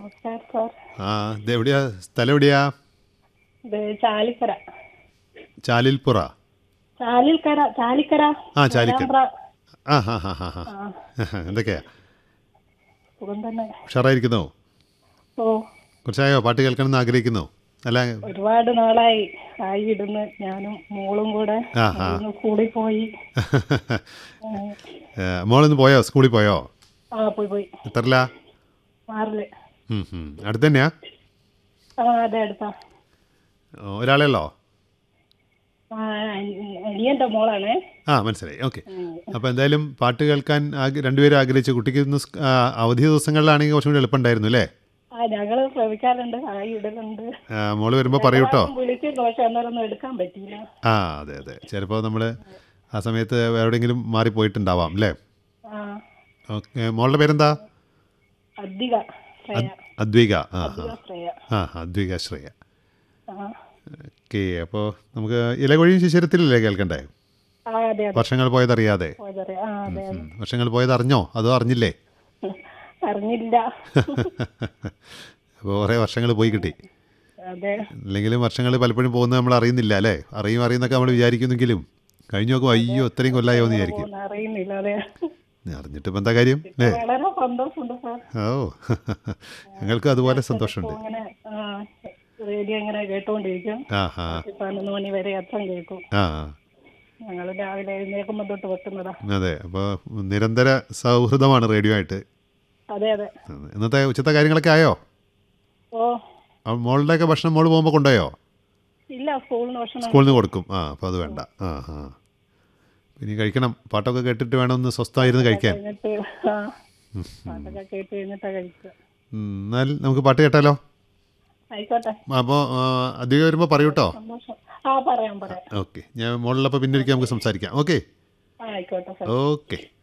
നമസ്കാരം സാർ ആ ഇത് എവിടെയാ സ്ഥലം എവിടെയാ ഇത് ചാലിക്കര ചാലിൽപ്പുറ ചാലിൽക്കര ചാലിക്കര ആ, ചാലിക്കര. പേരാമ്പ്ര. ആ ഹാ ഹാ ഹാ ഹാ ആ എന്തൊക്കെയാ സുഖം തന്നെ ഉഷാറായിരിക്കുന്നോ ഓ കുറച്ചായോ പാട്ട് കേൾക്കണമെന്ന് ആഗ്രഹിക്കുന്നോ അല്ല ഒരുപാട് നാളായി ആയി ഇടുന്ന് ഞാനും മോളും കൂടെ ആ, ആ. ഒന്ന് കൂടി പോയി ഉം. ഏ, മോളിന്ന് പോയോ സ്കൂളിൽ പോയോ ആ പോയി പോയി എത്രല്ല മാറില് അടുത്ത് തന്നെയാ ആ അതെ അടുത്താ ഓ, ഒരാളെയുള്ളോ ആ അനി- അനിയന്റെ മോളാണ് ആ മനസ്സിലായി ഓക്കെ അപ്പോൾ എന്തായാലും പാട്ട് കേൾക്കാൻ ആഗ്ര- രണ്ടുപേരും ആഗ്രഹിച്ചു കുട്ടിക്ക് ഇന്ന് സ്- ആ, അവധി ദിവസങ്ങളിലാണെങ്കിൽ കുറച്ചും കൂടി എളുപ്പമുണ്ടായിരുന്നു അല്ലേ ആ ഞങ്ങള് ശ്രമിക്കാറുണ്ട് ആയി ഇടലുണ്ട് ആ, മോള് വരുമ്പോൾ പറയൂട്ടോ വിളിച്ചിരുന്നു പക്ഷെ അന്നേരം ഒന്നും എടുക്കാൻ പറ്റിയില്ല ആ അതെ അതെ ചിലപ്പോൾ നമ്മൾ ആ സമയത്ത് എവിടെയെങ്കിലും മാറിപ്പോയിട്ടുണ്ടാവാം അല്ലേ ആ ഓക്കെ മോളുടെ പേരെന്താ അധിക ശ്രേയ അദ്വിക ആ ആ അധിക ശ്രേയ ആ അദ്വിക ശ്രേയ ആ ഓക്കെ അപ്പോൾ നമുക്ക് ഇലകൊഴിയും ശിശിരത്തിലല്ലേ കേൾക്കണ്ടേ ആ അതെ അതെ വർഷങ്ങൾ പോയതറിയാതെ പോയതറിയാം ആ അതെ ഉം. വർഷങ്ങൾ പോയത് അറിഞ്ഞോ അതോ അറിഞ്ഞില്ലേ അറിഞ്ഞില്ല അപ്പോൾ കുറേ വർഷങ്ങൾ പോയി കിട്ടി അതെ അല്ലെങ്കിലും വർഷങ്ങൾ പലപ്പോഴും പോകുന്നത് നമ്മൾ അറിയുന്നില്ല അല്ലേ അറിയും അറിയുന്നൊക്കെ നമ്മൾ വിചാരിക്കുന്നെങ്കിലും കഴിഞ്ഞു നോക്കുമ്പോൾ അയ്യോ ഇത്രയും കൊല്ലായോ എന്ന് വിചാരിക്കും ഒന്നും അറിയുന്നില്ല അതെ അറിഞ്ഞിട്ട് ഇപ്പം എന്താ കാര്യം അല്ലേ വളരെ സന്തോഷമുണ്ട് സാർ ഓ ഞങ്ങൾക്കും അതുപോലെ സന്തോഷമുണ്ട് ഇങ്ങനെ ആ റേഡിയോ ഇങ്ങനെ കേട്ടോണ്ടിരിക്കും ആ ഹാ പതിനൊന്ന് മണി വരെ അച്ഛൻ കേൾക്കും ആ ഞങ്ങൾ രാവിലെ എഴുന്നേൽക്കുമ്പോൾ തൊട്ട് വെക്കുന്നതാ അതെ അപ്പോൾ നിരന്തര സൗഹൃദമാണ് റേഡിയോ ആയിട്ട് അതെ അതെ ഇന്നത്തെ ഉച്ചത്തെ കാര്യങ്ങളൊക്കെ ആയോ ഓ ആ മോളുടെയൊക്കെ ഭക്ഷണം മോള് പോകുമ്പോൾ കൊണ്ടുപോയോ ഇല്ല സ്കൂളിന് ഭക്ഷണം സ്കൂളിൽ നിന്ന് കൊടുക്കും ആ അപ്പോൾ അത് വേണ്ട ആ ആ ഇനി കഴിക്കണം പാട്ടൊക്കെ കേട്ടിട്ട് വേണം ഒന്ന് സ്വസ്ഥമായിരുന്ന് കഴിക്കാൻ കഴിഞ്ഞിട്ട് ആ പാട്ടൊക്കെ കേട്ട് കഴിഞ്ഞിട്ടാ കഴിക്കുക ഉം, എന്നാൽ നമുക്ക് പാട്ട് കേട്ടാലോ ആയിക്കോട്ടെ അപ്പോൾ അധികം വരുമ്പോൾ പറയൂട്ടോ സന്തോഷം ആ പറയാം പറയാം ഓക്കെ ഞാൻ മോളിലപ്പോൾ പിന്നെ ഒരിക്കൽ നമുക്ക് സംസാരിക്കാം ഓക്കെ ആ ആയിക്കോട്ടെ സാർ ഓക്കെ